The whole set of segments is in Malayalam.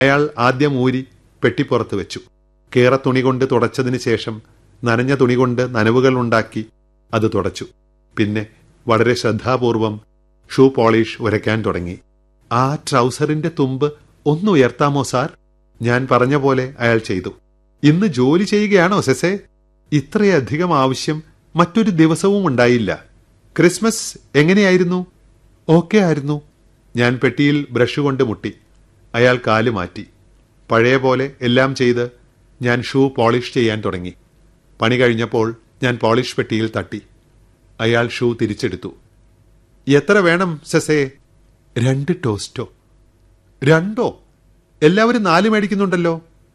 അയാൾ ആദ്യം ഊരി പെട്ടിപ്പുറത്ത് വെച്ചു കേറ തുണി കൊണ്ട് തുടച്ചതിന് ശേഷം നനഞ്ഞ തുണി കൊണ്ട് നനവുകൾ ഉണ്ടാക്കി അത് തുടച്ചു പിന്നെ വളരെ ശ്രദ്ധാപൂർവം ഷൂ പോളിഷ് ഉരയ്ക്കാൻ തുടങ്ങി ആ ട്രൗസറിന്റെ തുമ്പ് ഒന്ന് ഉയർത്താമോ സാർ ഞാൻ പറഞ്ഞ പോലെ അയാൾ ചെയ്തു ഇന്ന് ജോലി ചെയ്യുകയാണോ സെസേ ഇത്രയധികം ആവശ്യം മറ്റൊരു ദിവസവും ഉണ്ടായില്ല ക്രിസ്മസ് എങ്ങനെയായിരുന്നു ഓക്കെ ആയിരുന്നു ഞാൻ പെട്ടിയിൽ ബ്രഷ് കൊണ്ട് മുട്ടി അയാൾ കാല് മാറ്റി പഴയ പോലെ എല്ലാം ചെയ്ത് ഞാൻ ഷൂ പോളിഷ് ചെയ്യാൻ തുടങ്ങി പണി കഴിഞ്ഞപ്പോൾ ഞാൻ പോളിഷ് പെട്ടിയിൽ തട്ടി അയാൾ ഷൂ തിരിച്ചെടുത്തു എത്ര വേണം സെസേ രണ്ട് ടോസ്റ്റോ രണ്ടോ എല്ലാവരും നാല് മേടിക്കുന്നുണ്ടല്ലോ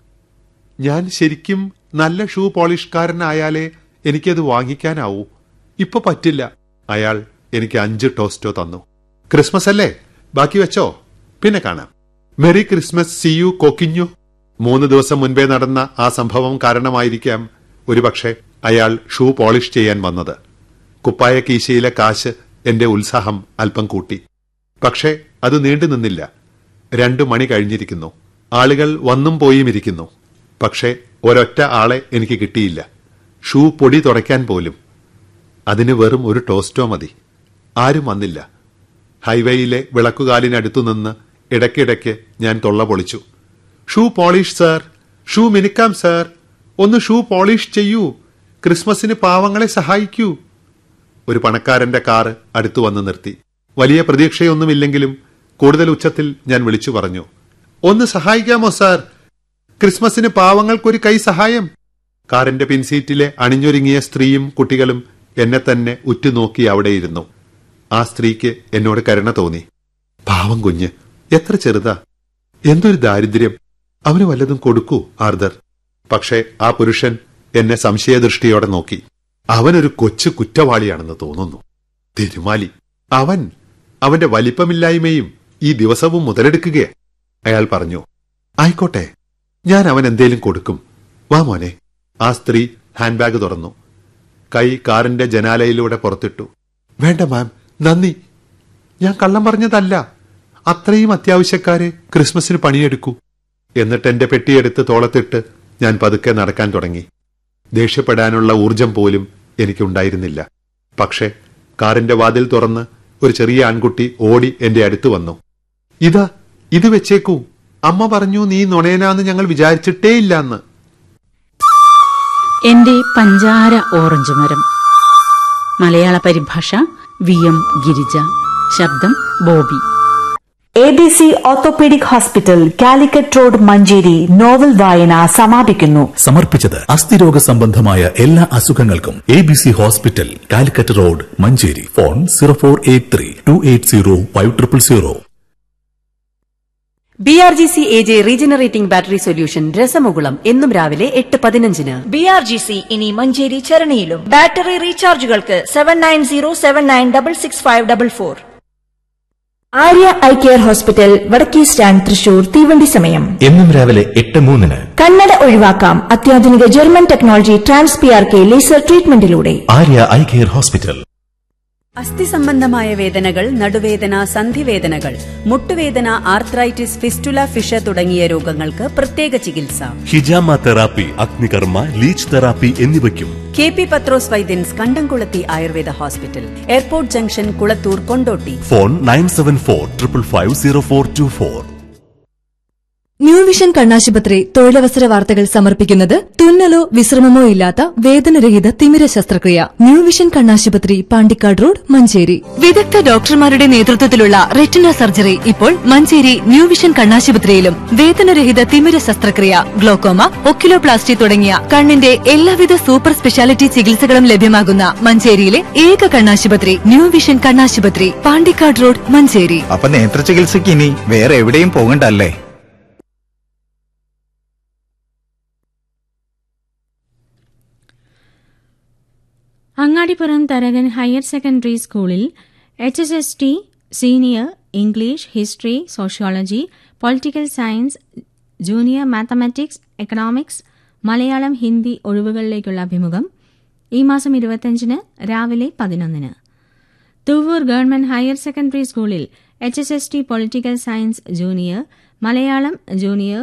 ഞാൻ ശരിക്കും നല്ല ഷൂ പോളിഷ്കാരനായാലേ എനിക്കത് വാങ്ങിക്കാനാവൂ ഇപ്പൊ പറ്റില്ല അയാൾ എനിക്ക് അഞ്ച് ടോസ്റ്റോ തന്നു ക്രിസ്മസ് അല്ലേ ബാക്കി വെച്ചോ പിന്നെ കാണാം മെറി ക്രിസ്മസ് സി യു കൊക്കിഞ്ഞു മൂന്ന് ദിവസം മുൻപേ നടന്ന ആ സംഭവം കാരണമായിരിക്കാം ഒരുപക്ഷെ അയാൾ ഷൂ പോളിഷ് ചെയ്യാൻ വന്നത് കുപ്പായ കീശയിലെ കാശ് എന്റെ ഉത്സാഹം അല്പം കൂട്ടി പക്ഷേ അത് നീണ്ടു നിന്നില്ല രണ്ടു മണി കഴിഞ്ഞിരിക്കുന്നു ആളുകൾ വന്നും പോയും ഇരിക്കുന്നു പക്ഷേ ഒരൊറ്റ ആളെ എനിക്ക് കിട്ടിയില്ല ഷൂ പൊടി തുടയ്ക്കാൻ പോലും അതിന് വെറും ഒരു ടോസ്റ്റോ മതി ആരും വന്നില്ല ഹൈവേയിലെ വിളക്കുകാലിനടുത്തു നിന്ന് ഇടയ്ക്കിടയ്ക്ക് ഞാൻ തൊള്ള പൊളിച്ചു ഷൂ പോളിഷ് സാർ ഷൂ മിനുക്കാം സാർ ഒന്ന് ഷൂ പോളിഷ് ചെയ്യൂ ക്രിസ്മസിന് പാവങ്ങളെ സഹായിക്കൂ ഒരു പണക്കാരന്റെ കാറ് അടുത്തു വന്ന് നിർത്തി വലിയ പ്രതീക്ഷയൊന്നുമില്ലെങ്കിലും കൂടുതൽ ഉച്ചത്തിൽ ഞാൻ വിളിച്ചു പറഞ്ഞു ഒന്ന് സഹായിക്കാമോ സാർ ക്രിസ്മസിന് പാവങ്ങൾക്കൊരു കൈ സഹായം കാറിന്റെ പിൻസീറ്റിലെ അണിഞ്ഞൊരുങ്ങിയ സ്ത്രീയും കുട്ടികളും എന്നെ തന്നെ ഉറ്റുനോക്കി അവിടെയിരുന്നു ആ സ്ത്രീക്ക് എന്നോട് കരുണ തോന്നി പാവം കുഞ്ഞ് എത്ര ചെറുതാ എന്തൊരു ദാരിദ്ര്യം അവന് വല്ലതും കൊടുക്കൂ ആർദർ പക്ഷേ ആ പുരുഷൻ എന്നെ സംശയദൃഷ്ടിയോടെ നോക്കി അവനൊരു കൊച്ചു കുറ്റവാളിയാണെന്ന് തോന്നുന്നു തിരുമാലി അവൻ അവന്റെ വലിപ്പമില്ലായ്മയും ഈ ദിവസവും മുതലെടുക്കുകയാ അയാൾ പറഞ്ഞു ആയിക്കോട്ടെ ഞാൻ അവൻ എന്തേലും കൊടുക്കും വാ മോനെ ആ സ്ത്രീ ഹാൻഡ് ബാഗ് തുറന്നു കൈ കാറിന്റെ ജനാലയിലൂടെ പുറത്തിട്ടു വേണ്ട മാം നന്ദി ഞാൻ കള്ളം പറഞ്ഞതല്ല അത്രയും അത്യാവശ്യക്കാരെ ക്രിസ്മസിന് പണിയെടുക്കൂ എന്നിട്ട് എന്റെ പെട്ടിയെടുത്ത് തോളത്തിട്ട് ഞാൻ പതുക്കെ നടക്കാൻ തുടങ്ങി ദേഷ്യപ്പെടാനുള്ള ഊർജം പോലും എനിക്കുണ്ടായിരുന്നില്ല പക്ഷേ കാറിന്റെ വാതിൽ തുറന്ന് ഒരു ചെറിയ ആൺകുട്ടി ഓടി എന്റെ അടുത്ത് വന്നു ഇതാ ഇത് വെച്ചേക്കൂ അമ്മ പറഞ്ഞു നീ നുണയനാന്ന് ഞങ്ങൾ വിചാരിച്ചിട്ടേ ഇല്ലാന്ന് എന്റെ പഞ്ചാര ഓറഞ്ച് മരം മലയാള പരിഭാഷ വി എം ഗിരിജ ശബ്ദം Bobby A B C orthopaedic hospital Calicut road Manjeri novel വായന സമാപിക്കുന്നു സമർപ്പിച്ചത് അസ്ഥിരോഗ സംബന്ധമായ എല്ലാ അസുഖങ്ങൾക്കും A B C hospital Calicut road Manjeri phone zero four eight three two eight zero five triple zero B R G C A J regenerating battery solution രസമുകുളം എന്നും രാവിലെ എട്ട് പതിനഞ്ചിന് ബി ആർ ജി സി ഇനി മഞ്ചേരി ചരണിയിലും ബാറ്ററി റീചാർജുകൾക്ക് seven nine zero seven nine double six five double four Arya eye care hospital വടക്കേ സ്റ്റാൻഡ് തൃശൂർ തീവണ്ടി സമയം എന്നും രാവിലെ എട്ട് മൂന്നിന് കണ്ണട ഒഴിവാക്കാം അത്യാധുനിക German technology trans P R K laser ട്രീറ്റ്മെന്റിലൂടെ ആര്യ ഐ കെയർ ഹോസ്പിറ്റൽ അസ്ഥി സംബന്ധമായ വേദനകൾ നടുവേദന സന്ധിവേദനകൾ മുട്ടുവേദന ആർത്രൈറ്റിസ് ഫിസ്റ്റുല ഫിഷ തുടങ്ങിയ രോഗങ്ങൾക്ക് പ്രത്യേക ചികിത്സ ഹിജാമ തെറാപ്പി അഗ്നികർമ്മ ലീച്ച് തെറാപ്പി എന്നിവയ്ക്കും K P Pathros Vaidyans Kandamkulathi Ayurveda hospital airport junction Kulathur Kondotty phone nine seven four triple five zero four two four new vision കണ്ണാശുപത്രി തൊഴിലവസര വാർത്തകൾ സമർപ്പിക്കുന്നത് തുന്നലോ വിശ്രമമോ ഇല്ലാത്ത വേദനരഹിത തിമിര ശസ്ത്രക്രിയ ന്യൂ വിഷൻ കണ്ണാശുപത്രി പാണ്ടിക്കാട് റോഡ് മഞ്ചേരി വിദഗ്ധ ഡോക്ടർമാരുടെ നേതൃത്വത്തിലുള്ള റെറ്റിന സർജറി ഇപ്പോൾ മഞ്ചേരി ന്യൂ വിഷൻ കണ്ണാശുപത്രിയിലും വേദനരഹിത തിമിര ശസ്ത്രക്രിയ ഗ്ലോക്കോമ ഒക്കിലോപ്ലാസ്റ്റി തുടങ്ങിയ കണ്ണിന്റെ എല്ലാവിധ സൂപ്പർ സ്പെഷ്യാലിറ്റി ചികിത്സകളും ലഭ്യമാകുന്ന മഞ്ചേരിയിലെ ഏക കണ്ണാശുപത്രി ന്യൂ വിഷൻ കണ്ണാശുപത്രി പാണ്ടിക്കാട് റോഡ് മഞ്ചേരി അപ്പൊ നേത്ര ചികിത്സയ്ക്ക് ഇനി വേറെ എവിടെയും പോകണ്ടല്ലേ അങ്ങാടിപ്പുറം തരകൻ ഹയർ സെക്കൻഡറി സ്കൂളിൽ H S S T senior English history sociology political science junior mathematics economics Malayalam Hindi ഒഴിവുകളിലേക്കുള്ള അഭിമുഖം ഈ മാസം ഇരുപത്തിയഞ്ചിന് രാവിലെ പതിനൊന്നിന് തുവ്വൂർ ഗവൺമെന്റ് ഹയർ സെക്കൻഡറി സ്കൂളിൽ H S S T political science junior Malayalam junior